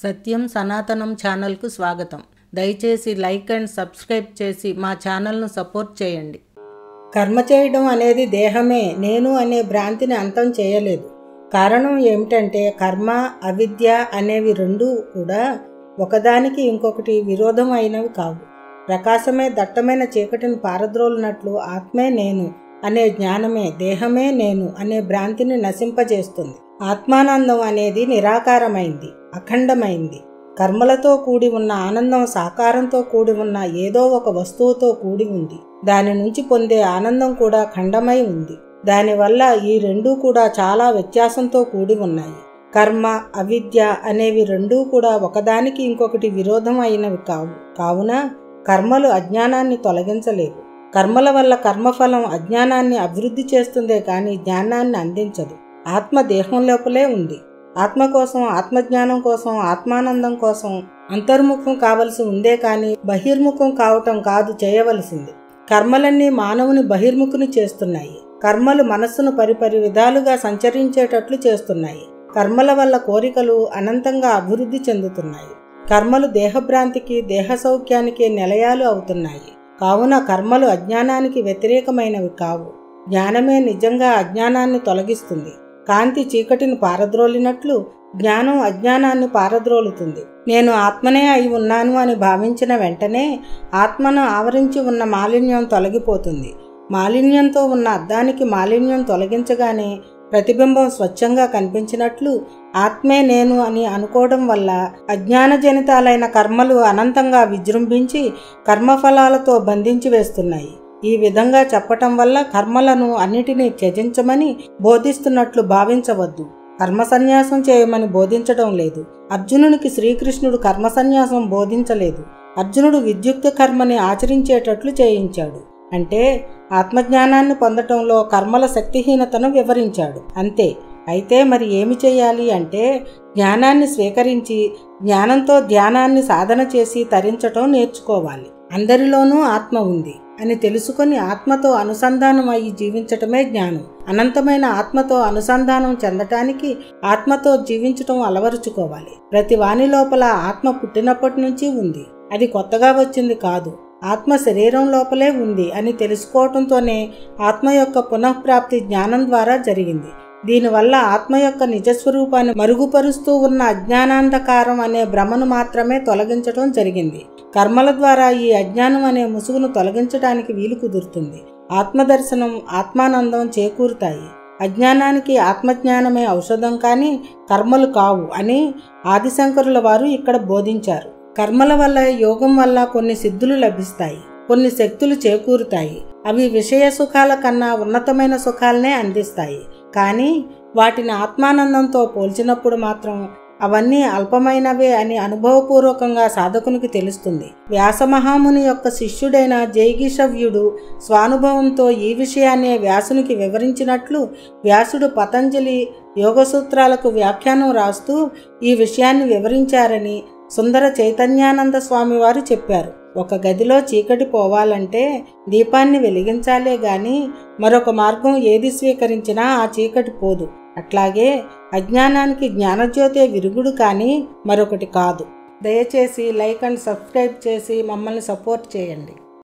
సత్యం సనాతనం ఛానల్కు స్వాగతం దయచేసి లైక్ అండ్ సబ్స్క్రైబ్ చేసి మా ఛానల్ను సపోర్ట్ చేయండి కర్మ చేయడం అనేది దేహమే నేను అనే భ్రాంతిని అంతం చేయలేదు కారణం ఏమిటంటే కర్మ అవిద్య అనేవి రెండూ కూడా ఒకదానికి ఇంకొకటి విరోధం అయినవి కావు ప్రకాశమే దట్టమైన చీకటిని పారద్రోలినట్లు ఆత్మే నేను అనే జ్ఞానమే దేహమే నేను అనే భ్రాంతిని నశింపజేస్తుంది ఆత్మానందం అనేది నిరాకారమైంది అఖండమైంది కర్మలతో కూడి ఉన్న ఆనందం సాకారంతో కూడి ఉన్న ఏదో ఒక వస్తువుతో కూడి ఉంది దాని నుంచి పొందే ఆనందం కూడా ఖండమై ఉంది దానివల్ల ఈ రెండూ కూడా చాలా వ్యత్యాసంతో కూడి ఉన్నాయి కర్మ అవిద్య అనేవి రెండూ కూడా ఒకదానికి ఇంకొకటి విరోధం అయినవి కావు కావున కర్మలు అజ్ఞానాన్ని తొలగించలేవు కర్మల వల్ల కర్మఫలం అజ్ఞానాన్ని అభివృద్ధి చేస్తుందే కానీ జ్ఞానాన్ని అందించదు ఆత్మ దేహం లోపలే ఉంది ఆత్మ కోసం ఆత్మజ్ఞానం కోసం ఆత్మానందం కోసం అంతర్ముఖం కావలసి ఉందే కానీ బహిర్ముఖం కావటం కాదు చేయవలసింది కర్మలన్నీ మానవుని బహిర్ముఖుని చేస్తున్నాయి కర్మలు మనస్సును పరిపరి విధాలుగా సంచరించేటట్లు చేస్తున్నాయి కర్మల వల్ల కోరికలు అనంతంగా అభివృద్ధి చెందుతున్నాయి కర్మలు దేహభ్రాంతికి దేహ సౌఖ్యానికి నిలయాలు అవుతున్నాయి కావున కర్మలు అజ్ఞానానికి వ్యతిరేకమైనవి కావు జ్ఞానమే నిజంగా అజ్ఞానాన్ని తొలగిస్తుంది కాంతి చీకటిని పారద్రోలినట్లు జ్ఞానం అజ్ఞానాన్ని పారద్రోలుతుంది నేను ఆత్మనే అయి ఉన్నాను అని భావించిన వెంటనే ఆత్మను ఆవరించి ఉన్న మాలిన్యం తొలగిపోతుంది మాలిన్యంతో ఉన్న అద్దానికి మాలిన్యం తొలగించగానే ప్రతిబింబం స్వచ్ఛంగా కనిపించినట్లు ఆత్మే నేను అని అనుకోవడం వల్ల అజ్ఞానజనితాలైన కర్మలు అనంతంగా విజృంభించి కర్మఫలాలతో బంధించి వేస్తున్నాయి ఈ విధంగా చెప్పటం వల్ల కర్మలను అన్నిటినీ త్యజించమని బోధిస్తున్నట్లు భావించవద్దు కర్మ సన్యాసం చేయమని బోధించడం లేదు అర్జునునికి శ్రీకృష్ణుడు కర్మ సన్యాసం బోధించలేదు అర్జునుడు విద్యుక్త కర్మని ఆచరించేటట్లు చేయించాడు అంటే ఆత్మజ్ఞానాన్ని పొందటంలో కర్మల శక్తిహీనతను వివరించాడు అంతే అయితే మరి ఏమి చేయాలి అంటే జ్ఞానాన్ని స్వీకరించి జ్ఞానంతో ధ్యానాన్ని సాధన చేసి తరించటం నేర్చుకోవాలి అందరిలోనూ ఆత్మ ఉంది అని తెలుసుకొని ఆత్మతో అనుసంధానం అయ్యి జీవించటమే జ్ఞానం అనంతమైన ఆత్మతో అనుసంధానం చెందటానికి ఆత్మతో జీవించటం అలవరుచుకోవాలి ప్రతి వాని లోపల ఆత్మ పుట్టినప్పటి నుంచి ఉంది అది కొత్తగా వచ్చింది కాదు ఆత్మ శరీరం లోపలే ఉంది అని తెలుసుకోవటంతోనే ఆత్మ యొక్క పునఃప్రాప్తి జ్ఞానం ద్వారా జరిగింది దీనివల్ల ఆత్మ యొక్క నిజస్వరూపాన్ని మరుగుపరుస్తూ ఉన్న అజ్ఞానాంధకారం అనే భ్రమను మాత్రమే తొలగించడం జరిగింది కర్మల ద్వారా ఈ అజ్ఞానం అనే ముసుగును తొలగించడానికి వీలు కుదురుతుంది ఆత్మదర్శనం ఆత్మానందం చేకూరుతాయి అజ్ఞానానికి ఆత్మజ్ఞానమే ఔషధం కానీ కర్మలు కావు అని ఆదిశంకరుల వారు ఇక్కడ బోధించారు కర్మల వల్ల యోగం వల్ల కొన్ని సిద్ధులు లభిస్తాయి కొన్ని శక్తులు చేకూరుతాయి అవి విషయ సుఖాల కన్నా ఉన్నతమైన సుఖాలనే అందిస్తాయి కానీ వాటిని ఆత్మానందంతో పోల్చినప్పుడు మాత్రం అవన్నీ అల్పమైనవే అని అనుభవపూర్వకంగా సాధకునికి తెలుస్తుంది వ్యాసమహాముని యొక్క శిష్యుడైన జైగిషవ్యుడు స్వానుభవంతో ఈ విషయాన్నే వ్యాసునికి వివరించినట్లు వ్యాసుడు పతంజలి యోగసూత్రాలకు వ్యాఖ్యానం రాస్తూ ఈ విషయాన్ని వివరించారని సుందర చైతన్యానంద స్వామి వారు చెప్పారు ఒక గదిలో చీకటి పోవాలంటే దీపాన్ని వెలిగించాలే గాని మరొక మార్గం ఏది స్వీకరించినా ఆ చీకటి పోదు అట్లాగే అజ్ఞానానికి జ్ఞానజ్యోతే విరుగుడు కానీ మరొకటి కాదు దయచేసి లైక్ అండ్ సబ్స్క్రైబ్ చేసి మమ్మల్ని సపోర్ట్ చేయండి